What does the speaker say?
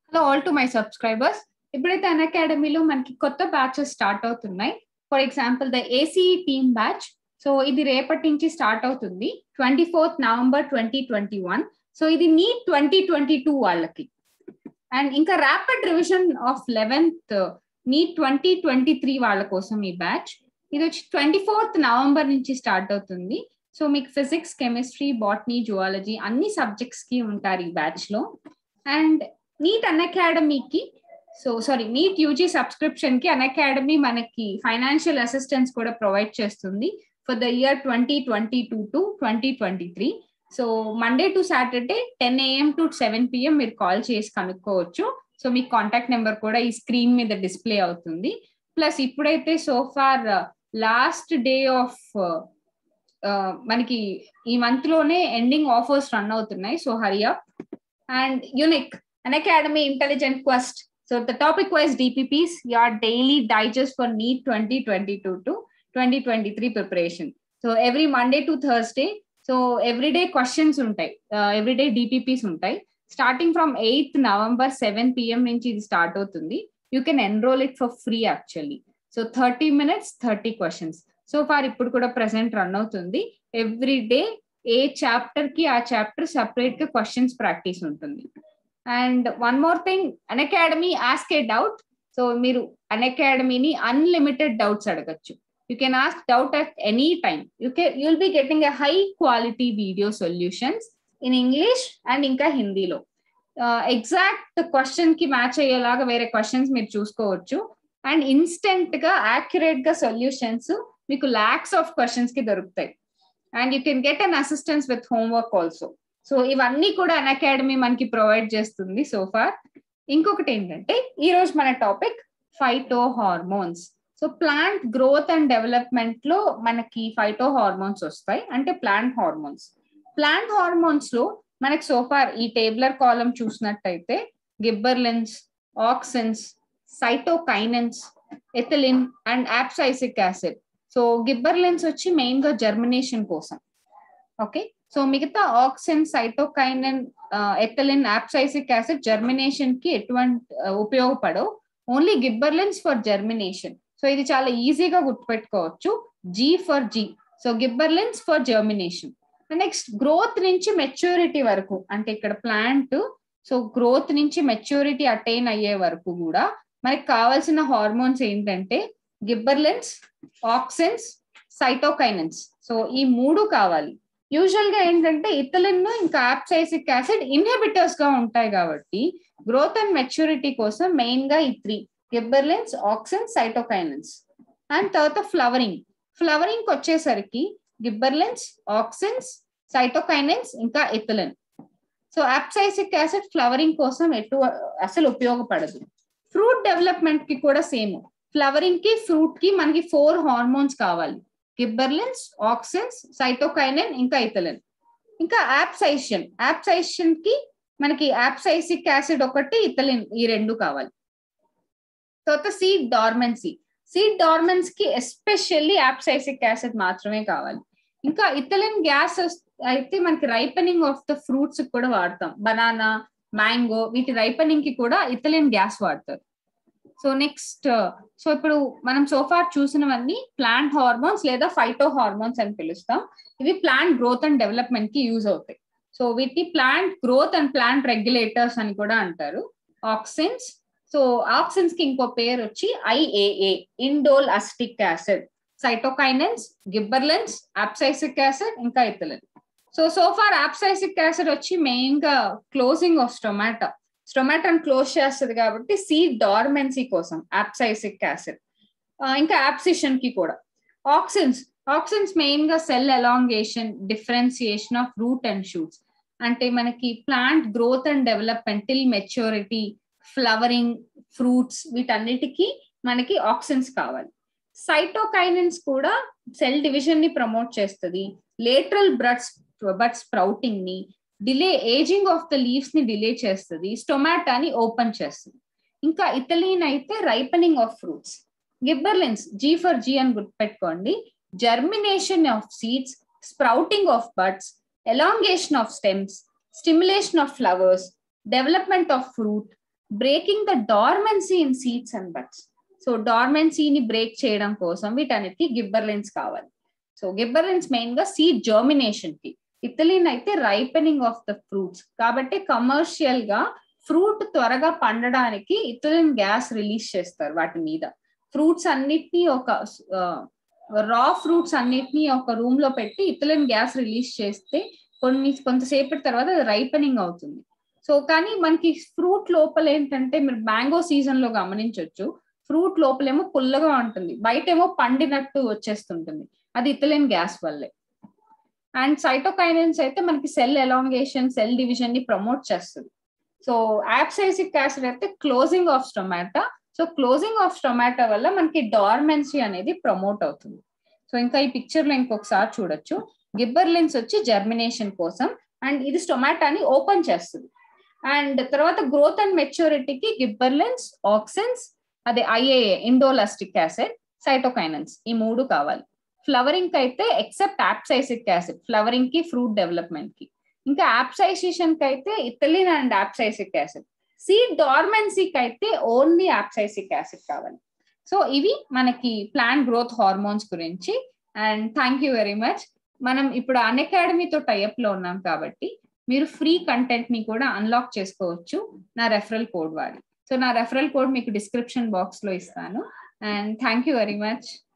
hello all to my subscribers ఇప్పుడైతే అన్ అకాడమీలో మనకి కొత్త బ్యాచెస్ స్టార్ట్ అవుతున్నాయి for example the ACE team batch so ఇది రేపటి నుంచి స్టార్ట్ అవుతుంది twenty fourth November twenty twenty one so ఇది నీట్ ట్వంటీ ట్వంటీ టూ వాళ్ళకి అండ్ ఇంకా rapid revision of eleventh NEET twenty twenty three వాళ్ళ కోసం ఈ బ్యాచ్ ఇది వచ్చి ట్వంటీ ఫోర్త్ నవంబర్ నుంచి స్టార్ట్ అవుతుంది సో మీకు ఫిజిక్స్ కెమిస్ట్రీ బాటనీ జువాలజీ అన్ని సబ్జెక్ట్స్ కి ఉంటారు ఈ బ్యాచ్ లో అండ్ నీట్ అన్ అకాడమీకి so sorry NEET UG subscription కి అన్ అకాడమీ మనకి ఫైనాన్షియల్ అసిస్టెన్స్ కూడా ప్రొవైడ్ చేస్తుంది for the year twenty twenty two to twenty twenty three so Monday to Saturday ten AM to seven PM మీరు call చేసి కనుక్కోవచ్చు so మీ contact number కూడా ఈ screen మీద డిస్ప్లే అవుతుంది ప్లస్ ఇప్పుడైతే సోఫార్ లాస్ట్ డే ఆఫ్ మనకి ఈ మంత్ లోనే ఎండింగ్ ఆఫర్స్ రన్ అవుతున్నాయి so hurry up and unique Unacademy intelligent quest so the topic wise DPPs your daily digest for NEET twenty twenty two to twenty twenty three preparation so every Monday to Thursday so everyday questions ఉంటాయి everyday DPPs ఉంటాయి starting from eighth November seven PM నుంచి ఇది start అవుతుంది you can enroll it for free actually so thirty minutes thirty questions so far ఇప్పుడు కూడా present run అవుతుంది every day ఏ chapter కి ఆ చాప్టర్ సపరేట్ గా క్వశ్చన్స్ ప్రాక్టీస్ ఉంటుంది and one more thing Unacademy ask a doubt so మీరు అన్ అకాడమీని అన్లిమిటెడ్ డౌట్స్ అడగచ్చు you can ask doubt at any time you can you'll be getting a high quality video solutions in English and ఇంకా హిందీలో exact question కి match అయ్యేలాగా వేరే questions మీరు చూసుకోవచ్చు అండ్ ఇన్స్టెంట్ గా యాక్యురేట్ గా సొల్యూషన్స్ మీకు లాక్స్ ఆఫ్ క్వశ్చన్స్ కి దొరుకుతాయి and you can get an assistance with homework also so ఇవన్నీ కూడా అన్ అకాడమీ మనకి ప్రొవైడ్ చేస్తుంది సో ఫార్ ఇంకొకటి ఏంటంటే ఈ రోజు మన topic phyto hormones so plant growth and development లో మనకి ఫైటో హార్మోన్స్ వస్తాయి అంటే ప్లాంట్ హార్మోన్స్ ప్లాంట్ హార్మోన్స్ లో మనకి సోఫార్ ఈ టేబులర్ కాలం చూసినట్టయితే gibberellins auxins cytokinins ethylene and abscisic acid so gibberellins వచ్చి మెయిన్ గా జర్మినేషన్ కోసం ఓకే సో మిగతా auxin cytokinin ethylene abscisic acid germination కి ఎటువంటి ఉపయోగపడవు only gibberellins for germination so ఇది చాలా ఈజీగా గుర్తుపెట్టుకోవచ్చు G for G so gibberellins for germination next growth నుంచి మెచ్యూరిటీ వరకు అంటే ఇక్కడ ప్లాంట్ సో గ్రోత్ నుంచి మెచ్యూరిటీ అటైన్ అయ్యే వరకు కూడా మనకి కావాల్సిన హార్మోన్స్ ఏంటంటే గిబ్బర్లెన్స్ ఆక్సిన్స్ సైటోకైనన్స్ సో ఈ మూడు కావాలి యూజువల్ గా ఏంటంటే ఇథలిన్ ఇంకా యాప్సైసిక్ యాసిడ్ ఇన్హిబిటర్స్ గా ఉంటాయి కాబట్టి గ్రోత్ అండ్ మెచ్యూరిటీ కోసం మెయిన్ గా ఈ three gibberellins auxins cytokinins and తర్వాత ఫ్లవరింగ్ ఫ్లవరింగ్ వచ్చేసరికి గిబ్బర్లెన్స్ ఆక్సిన్స్ సైటోకైనన్స్ ఇంకా ethylene so abscisic acid flowering కోసం ఎటు అసలు ఉపయోగపడదు ఫ్రూట్ డెవలప్మెంట్ కి కూడా సేమ్ ఫ్లవరింగ్ కి ఫ్రూట్ కి మనకి ఫోర్ హార్మోన్స్ కావాలి గిబ్బర్లిన్స్ ఆక్సిన్స్ సైటోకైనన్ ఇంకా ఇథలిన్ ఇంకా యాప్సైషన్ యాప్సైషన్ కి మనకి యాప్సైసిక్ యాసిడ్ ఒకటి ఇథలిన్ ఈ రెండు కావాలి తర్వాత సీడ్ డార్మెన్సీ సీడ్ డార్మెన్స్ కి ఎస్పెషల్లీ యాప్సైసిక్ యాసిడ్ మాత్రమే కావాలి ఇంకా ఇథలిన్ గ్యాస్ అయితే మనకి రైపనింగ్ ఆఫ్ ద ఫ్రూట్స్ కూడా వాడతాం బనానా మ్యాంగో వీటి రైపనింగ్ కి కూడా ఇథలిన్ గ్యాస్ వాడతారు సో నెక్స్ట్ సో ఇప్పుడు మనం సోఫార్ చూసినవన్నీ ప్లాంట్ హార్మోన్స్ లేదా ఫైటో హార్మోన్స్ అని పిలుస్తాం ఇవి ప్లాంట్ గ్రోత్ అండ్ డెవలప్మెంట్ కి యూజ్ అవుతాయి సో వీటిని plant growth and plant regulators అని కూడా అంటారు ఆక్సిన్స్ సో ఆక్సిన్స్ కి ఇంకో పేరు వచ్చి IAA indole acetic acid cytokinins gibberellins abscisic acid ఇంకా ethylene so so far abscisic acid వచ్చి మెయిన్ గా క్లోజింగ్ ఆఫ్ స్టొమాటో స్టొమాటోని క్లోజ్ చేస్తుంది కాబట్టి సీడ్ డార్మెన్సీ కోసం యాప్సైసిక్ యాసిడ్ ఇంకా యాప్సిషన్ కి కూడా ఆక్సిన్స్ ఆక్సిన్స్ మెయిన్ గా cell elongation differentiation of root and shoots అంటే మనకి plant growth and development till maturity flowering fruits వీటన్నిటికీ మనకి ఆక్సిన్స్ కావాలి సైటోకైనన్స్ కూడా సెల్ డివిజన్ ని ప్రమోట్ చేస్తుంది లేటరల్ బ్రడ్స్ బట్ స్ప్రౌటింగ్ ని delay ageing of the leaves ని డిలే చేస్తుంది స్టొమాటాని ఓపెన్ చేస్తుంది ఇంకా ఇథలీన్ అయితే ripening of fruits gibberellins G for G అని గుర్తుపెట్టుకోండి germination of seeds sprouting of buds elongation of stems stimulation of flowers development of fruit breaking the dormancy in seeds and buds so డార్మెన్సీని break చేయడం కోసం వీటన్నిటికి gibberellins కావాలి so gibberellins main గా seed germination కి ethylene అయితే ripening of the fruits కాబట్టి commercial గా ఫ్రూట్ త్వరగా పండడానికి ఇథలిన్ గ్యాస్ రిలీజ్ చేస్తారు వాటి మీద ఫ్రూట్స్ అన్నిటినీ ఒక రా ఫ్రూట్స్ అన్నిటినీ ఒక రూమ్ లో పెట్టి ఇథలిన్ గ్యాస్ రిలీజ్ చేస్తే కొన్ని కొంతసేపటి తర్వాత అది రైపెనింగ్ అవుతుంది సో కానీ మనకి ఫ్రూట్ లోపల ఏంటంటే మీరు మ్యాంగో సీజన్ లో గమనించవచ్చు ఫ్రూట్ లోపలేమో పుల్లగా ఉంటుంది బయట ఏమో పండినట్టు వచ్చేస్తుంటుంది అది ఇథలిన్ గ్యాస్ వల్లే అండ్ సైటోకైనన్స్ అయితే మనకి సెల్ ఎలాంగేషన్ సెల్ డివిజన్ ని ప్రమోట్ చేస్తుంది సో యాప్సైసిక్ యాసిడ్ అయితే closing of stomata so closing of stomata వల్ల మనకి డార్మెన్సీ అనేది ప్రమోట్ అవుతుంది సో ఇంకా ఈ పిక్చర్ లో ఇంకొకసారి చూడొచ్చు గిబ్బర్లెన్స్ వచ్చి జర్మినేషన్ కోసం అండ్ ఇది స్టొమాటాని ఓపెన్ చేస్తుంది అండ్ తర్వాత గ్రోత్ అండ్ మెచ్యూరిటీకి గిబ్బర్లెన్స్ ఆక్సిన్స్ అదే ఐఏఏ ఇండోలాస్టిక్ యాసిడ్ సైటోకైనన్స్ ఈ మూడు కావాలి ఫ్లవరింగ్ కి అయితే ఎక్సెప్ట్ యాప్సైసిక్ యాసిడ్ ఫ్లవరింగ్ కి ఫ్రూట్ డెవలప్మెంట్ కి ఇంకా యాప్సైసేషన్ కి అయితే ethylene and abscisic acid seed డార్మెన్సీకి అయితే ఓన్లీ యాప్సైసిక్ యాసిడ్ కావాలి సో ఇవి మనకి ప్లాంట్ గ్రోత్ హార్మోన్స్ గురించి and thank you very much మనం ఇప్పుడు అన్ అకాడమీతో టైఅప్ లో ఉన్నాం కాబట్టి మీరు ఫ్రీ కంటెంట్ ని కూడా అన్లాక్ చేసుకోవచ్చు నా రెఫరల్ కోడ్ వాడి సో నా రెఫరల్ కోడ్ మీకు డిస్క్రిప్షన్ బాక్స్ లో ఇస్తాను and thank you very much